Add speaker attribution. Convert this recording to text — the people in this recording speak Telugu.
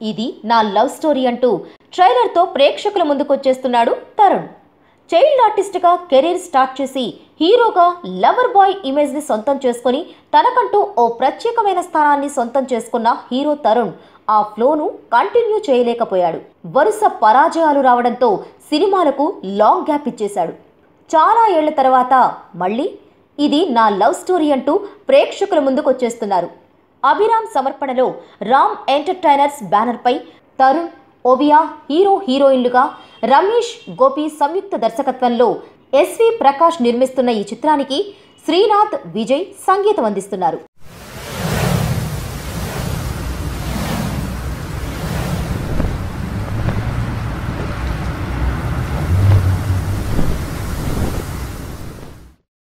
Speaker 1: ఇది నా లవ్ స్టోరీ అంటూ ట్రైలర్తో ప్రేక్షకుల ముందుకొచ్చేస్తున్నాడు తరుణ్ చైల్డ్ ఆర్టిస్ట్గా కెరీర్ స్టార్ట్ చేసి హీరోగా లవర్ బాయ్ ఇమేజ్ని సొంతం చేసుకొని తనకంటూ ఓ ప్రత్యేకమైన స్థానాన్ని సొంతం చేసుకున్న హీరో తరుణ్ ఆ ఫ్లోను కంటిన్యూ చేయలేకపోయాడు వరుస పరాజయాలు రావడంతో సినిమాలకు లాంగ్ గ్యాప్ ఇచ్చేశాడు చాలా ఏళ్ల తర్వాత మళ్ళీ ఇది నా లవ్ స్టోరీ అంటూ ప్రేక్షకుల ముందుకొచ్చేస్తున్నారు అభిరామ్ సమర్పణలో రామ్ ఎంటర్టైనర్స్ బ్యానర్పై తరుణ్ ఓవియా హీరో హీరోయిన్లుగా రమేష్ గోపి సంయుక్త దర్శకత్వంలో ఎస్వి ప్రకాష్ నిర్మిస్తున్న ఈ చిత్రానికి శ్రీనాథ్ విజయ్ సంగీతం అందిస్తున్నారు